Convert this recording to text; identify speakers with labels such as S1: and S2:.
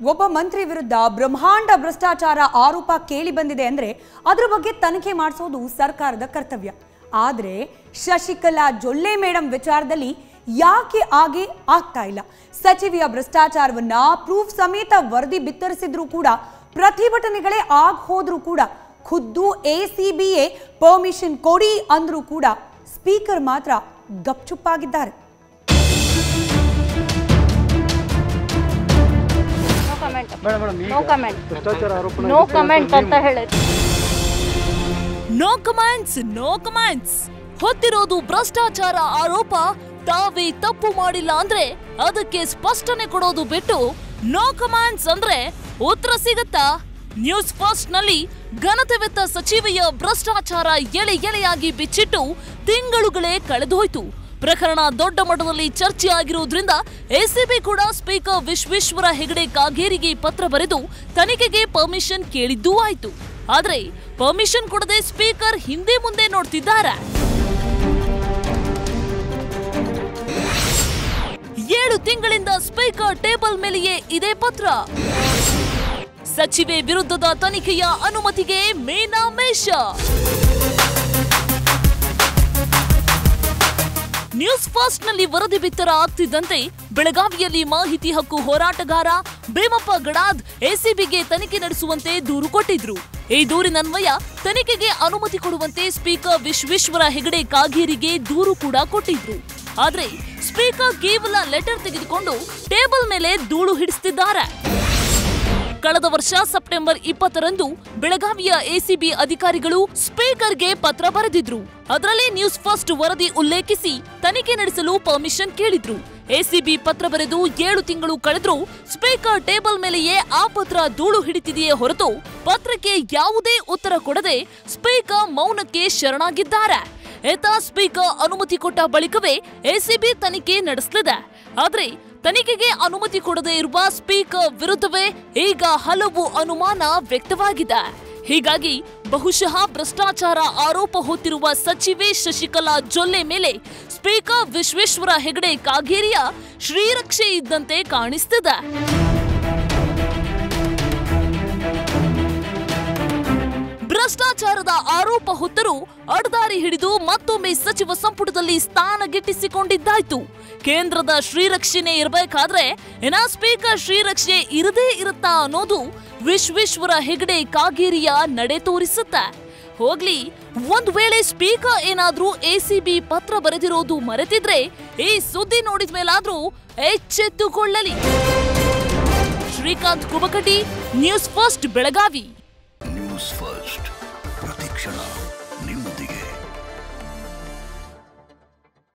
S1: ಒಬ್ಬ ಮಂತ್ರಿ ವಿರುದ್ಧ ಬ್ರಹ್ಮಾಂಡ ಭ್ರಷ್ಟಾಚಾರ ಆರೋಪ ಕೇಳಿ ಬಂದಿದೆ ಅಂದ್ರೆ ಅದ್ರ ಬಗ್ಗೆ ತನಿಖೆ ಮಾಡಿಸೋದು ಸರ್ಕಾರದ ಕರ್ತವ್ಯ ಆದ್ರೆ ಶಶಿಕಲಾ ಜೊಲ್ಲೆ ಮೇಡಮ್ ವಿಚಾರದಲ್ಲಿ ಯಾಕೆ ಹಾಗೆ ಆಗ್ತಾ ಇಲ್ಲ ಸಚಿವೆಯ ಭ್ರಷ್ಟಾಚಾರವನ್ನ ಪ್ರೂಫ್ ಸಮೇತ ವರದಿ ಬಿತ್ತರಿಸಿದ್ರು ಕೂಡ ಪ್ರತಿಭಟನೆಗಳೇ ಆಗ್ ಹೋದ್ರೂ ಕೂಡ ಖುದ್ದು ಎ ಸಿ ಬಿಯೇ ಪರ್ಮಿಷನ್ ಕೊಡಿ ಅಂದ್ರೂ ಕೂಡ ಸ್ಪೀಕರ್ ಮಾತ್ರ ಗಪ್ಚುಪ್ಪಾಗಿದ್ದಾರೆ
S2: ನೋ ಕಮೆಂಟ್
S3: ಮೇಡಮ್ ಮೇಡಮ್ ಈಗ
S2: ನೋ ಕಮೆಂಟ್
S3: ಭ್ರಷ್ಟಾಚಾರ ಆರೋಪನ
S2: ನೋ
S3: ಇದಕ್ಕೆ
S2: ಕಮೆಂಟ್ ಅಂತ
S3: ನೀವು-
S2: ಹೇಳಿದ್ರು
S4: ನೋ ಕಮೆಂಟ್ಸ್ ನೋ ಕಮೆಂಟ್ಸ್ ಹೊತ್ತಿರೋದು ಭ್ರಷ್ಟಾಚಾರ ಆರೋಪ ತಾವೇ ತಪ್ಪು ಮಾಡಿಲ್ಲ ಅಂದ್ರೆ ಅದಕ್ಕೆ ಸ್ಪಷ್ಟನೆ ಕೊಡೋದು ಬಿಟ್ಟು ನೋ ಕಮೆಂಟ್ಸ್ ಅಂದ್ರೆ ಉತ್ತರ ಸಿಗತ್ತಾ ನ್ಯೂಸ್ ಫಸ್ಟ್ ನಲ್ಲಿ ಘನತೆವೆತ್ತ ಸಚಿವೆಯ ಭ್ರಷ್ಟಾಚಾರ ಎಳೆ ಎಳೆಯಾಗಿ ಬಿಚ್ಚಿಟ್ಟು ತಿಂಗಳುಗಳೇ ಕಳೆದೋಯ್ತು ಪ್ರಕರಣ ದೊಡ್ಡ ಮಟ್ಟದಲ್ಲಿ ಚರ್ಚೆ ಆಗಿರುವುದರಿಂದ ಎಸಿಬಿ ಕೂಡ ಸ್ಪೀಕರ್ ವಿಶ್ವೇಶ್ವರ ಹೆಗಡೆ ಕಾಗೇರಿಗೆ ಪತ್ರ ಬರೆದು ತನಿಖೆಗೆ ಪರ್ಮಿಷನ್ ಕೇಳಿದ್ದೂ ಆಯ್ತು ಆದ್ರೆ ಪರ್ಮಿಷನ್ ಕೊಡದೆ ಸ್ಪೀಕರ್ ಹಿಂದೆ ಮುಂದೆ ನೋಡ್ತಿದ್ದಾರೆ ಏಳು ತಿಂಗಳಿಂದ ಸ್ಪೀಕರ್ ಟೇಬಲ್ ಮೇಲೆಯೇ ಇದೆ ಪತ್ರ ಸಚಿವೆ ವಿರುದ್ಧದ ತನಿಖೆಯ ಅನುಮತಿಗೆ ಮೇನಾಮೇಷ ನ್ಯೂಸ್ ಫಾಸ್ಟ್ ನಲ್ಲಿ ವರದಿ ಬಿತ್ತರ ಆಗ್ತಿದ್ದಂತೆ ಬೆಳಗಾವಿಯಲ್ಲಿ ಮಾಹಿತಿ ಹಕ್ಕು ಹೋರಾಟಗಾರ ಭೀಮಪ್ಪ ಗಡಾದ್ ಎಸಿಬಿಗೆ ತನಿಖೆ ನಡೆಸುವಂತೆ ದೂರು ಕೊಟ್ಟಿದ್ರು ಈ ದೂರಿನನ್ವಯ ತನಿಖೆಗೆ ಅನುಮತಿ ಕೊಡುವಂತೆ ಸ್ಪೀಕರ್ ವಿಶ್ವೇಶ್ವರ ಹೆಗಡೆ ಕಾಗೇರಿಗೆ ದೂರು ಕೂಡ ಕೊಟ್ಟಿದ್ರು ಆದ್ರೆ ಸ್ಪೀಕರ್ ಕೇವಲ ಲೆಟರ್ ತೆಗೆದುಕೊಂಡು ಟೇಬಲ್ ಮೇಲೆ ಧೂಳು ಹಿಡಿಸ್ತಿದ್ದಾರೆ ಕಳೆದ ವರ್ಷ ಸೆಪ್ಟೆಂಬರ್ ಇಪ್ಪತ್ತರಂದು ಬೆಳಗಾವಿಯ ಎಸಿಬಿ ಅಧಿಕಾರಿಗಳು ಸ್ಪೀಕರ್ಗೆ ಪತ್ರ ಬರೆದಿದ್ರು ಅದರಲ್ಲಿ ನ್ಯೂಸ್ ಫಸ್ಟ್ ವರದಿ ಉಲ್ಲೇಖಿಸಿ ತನಿಖೆ ನಡೆಸಲು ಪರ್ಮಿಷನ್ ಕೇಳಿದ್ರು ಎಸಿಬಿ ಪತ್ರ ಬರೆದು ಏಳು ತಿಂಗಳು ಕಳೆದ್ರೂ ಸ್ಪೀಕರ್ ಟೇಬಲ್ ಮೇಲೆಯೇ ಆ ಪತ್ರ ಧೂಳು ಹಿಡಿತಿದೆಯೇ ಹೊರತು ಪತ್ರಕ್ಕೆ ಯಾವುದೇ ಉತ್ತರ ಕೊಡದೆ ಸ್ಪೀಕರ್ ಮೌನಕ್ಕೆ ಶರಣಾಗಿದ್ದಾರೆ ಎತ ಸ್ಪೀಕರ್ ಅನುಮತಿ ಕೊಟ್ಟ ಬಳಿಕವೇ ಎಸಿಬಿ ತನಿಖೆ ನಡೆಸಲಿದೆ ಆದ್ರೆ ತನಿಖೆಗೆ ಅನುಮತಿ ಕೊಡದೇ ಇರುವ ಸ್ಪೀಕರ್ ವಿರುದ್ಧವೇ ಈಗ ಹಲವು ಅನುಮಾನ ವ್ಯಕ್ತವಾಗಿದೆ ಹೀಗಾಗಿ ಬಹುಶಃ ಭ್ರಷ್ಟಾಚಾರ ಆರೋಪ ಹೊತ್ತಿರುವ ಸಚಿವೆ ಶಶಿಕಲಾ ಜೊಲ್ಲೆ ಮೇಲೆ ಸ್ಪೀಕರ್ ವಿಶ್ವೇಶ್ವರ ಹೆಗಡೆ ಕಾಗೇರಿಯ ಶ್ರೀರಕ್ಷೆ ಇದ್ದಂತೆ ಕಾಣಿಸ್ತಿದೆ ಭ್ರಷ್ಟಾಚಾರದ ಆರೋಪ ಹೊತ್ತರೂ ಅಡ್ದಾರಿ ಹಿಡಿದು ಮತ್ತೊಮ್ಮೆ ಸಚಿವ ಸಂಪುಟದಲ್ಲಿ ಸ್ಥಾನ ಗಿಟ್ಟಿಸಿಕೊಂಡಿದ್ದಾಯ್ತು ಕೇಂದ್ರದ ಶ್ರೀರಕ್ಷಣೆ ಇರಬೇಕಾದ್ರೆ ಇನ್ನ ಸ್ಪೀಕರ್ ಶ್ರೀರಕ್ಷೆ ಇರದೇ ಇರುತ್ತಾ ಅನ್ನೋದು ವಿಶ್ವೇಶ್ವರ ಹೆಗಡೆ ಕಾಗೇರಿಯ ನಡೆ ತೋರಿಸುತ್ತೆ ಹೋಗ್ಲಿ ಒಂದ್ ವೇಳೆ ಸ್ಪೀಕರ್ ಏನಾದ್ರೂ ಎಸಿಬಿ ಪತ್ರ ಬರೆದಿರೋದು ಮರೆತಿದ್ರೆ ಈ ಸುದ್ದಿ ನೋಡಿದ ಮೇಲಾದ್ರೂ ಎಚ್ಚೆತ್ತುಕೊಳ್ಳಲಿ Srikanth Kubakati news first Belagavi
S5: news first ಪ್ರತಿಕ್ಷಣ ನಿಮ್ಮೊಂದಿಗೆ